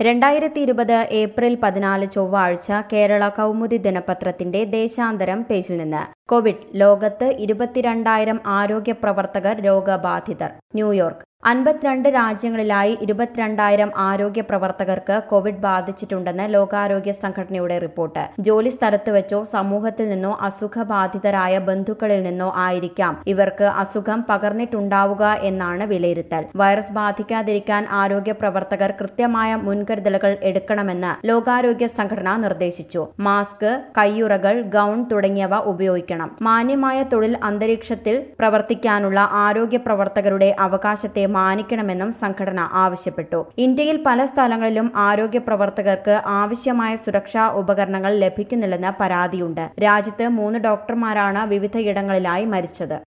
രണ്ടായിരത്തി ഇരുപത് ഏപ്രിൽ പതിനാല് ചൊവ്വാഴ്ച കേരള കൗമുദി ദിനപത്രത്തിന്റെ ദേശാന്തരം പേജിൽ നിന്ന് കോവിഡ് ലോകത്ത് ഇരുപത്തിരണ്ടായിരം ആരോഗ്യ പ്രവർത്തകർ രോഗബാധിതർ ന്യൂയോർക്ക് അൻപത്തിരണ്ട് രാജ്യങ്ങളിലായി ഇരുപത്തിരണ്ടായിരം ആരോഗ്യ പ്രവർത്തകർക്ക് കോവിഡ് ബാധിച്ചിട്ടുണ്ടെന്ന് ലോകാരോഗ്യ സംഘടനയുടെ റിപ്പോർട്ട് ജോലി സ്ഥലത്ത് വെച്ചോ സമൂഹത്തിൽ നിന്നോ അസുഖബാധിതരായ ബന്ധുക്കളിൽ നിന്നോ ആയിരിക്കാം ഇവർക്ക് അസുഖം പകർന്നിട്ടുണ്ടാവുക എന്നാണ് വിലയിരുത്തൽ വൈറസ് ബാധിക്കാതിരിക്കാൻ ആരോഗ്യ പ്രവർത്തകർ കൃത്യമായ മുൻകരുതലുകൾ എടുക്കണമെന്ന് ലോകാരോഗ്യ സംഘടന നിർദ്ദേശിച്ചു മാസ്ക് കയ്യുറകൾ ഗൌൺ തുടങ്ങിയവ ഉപയോഗിക്കണം മാന്യമായ തൊഴിൽ അന്തരീക്ഷത്തിൽ പ്രവർത്തിക്കാനുള്ള ആരോഗ്യ പ്രവർത്തകരുടെ അവകാശത്തെ മാനിക്കണമെന്നും സംഘടന ആവശ്യപ്പെട്ടു ഇന്ത്യയിൽ പല സ്ഥലങ്ങളിലും ആരോഗ്യ പ്രവർത്തകർക്ക് ആവശ്യമായ സുരക്ഷാ ഉപകരണങ്ങൾ ലഭിക്കുന്നില്ലെന്ന് പരാതിയുണ്ട് രാജ്യത്ത് മൂന്ന് ഡോക്ടർമാരാണ് വിവിധയിടങ്ങളിലായി മരിച്ചത്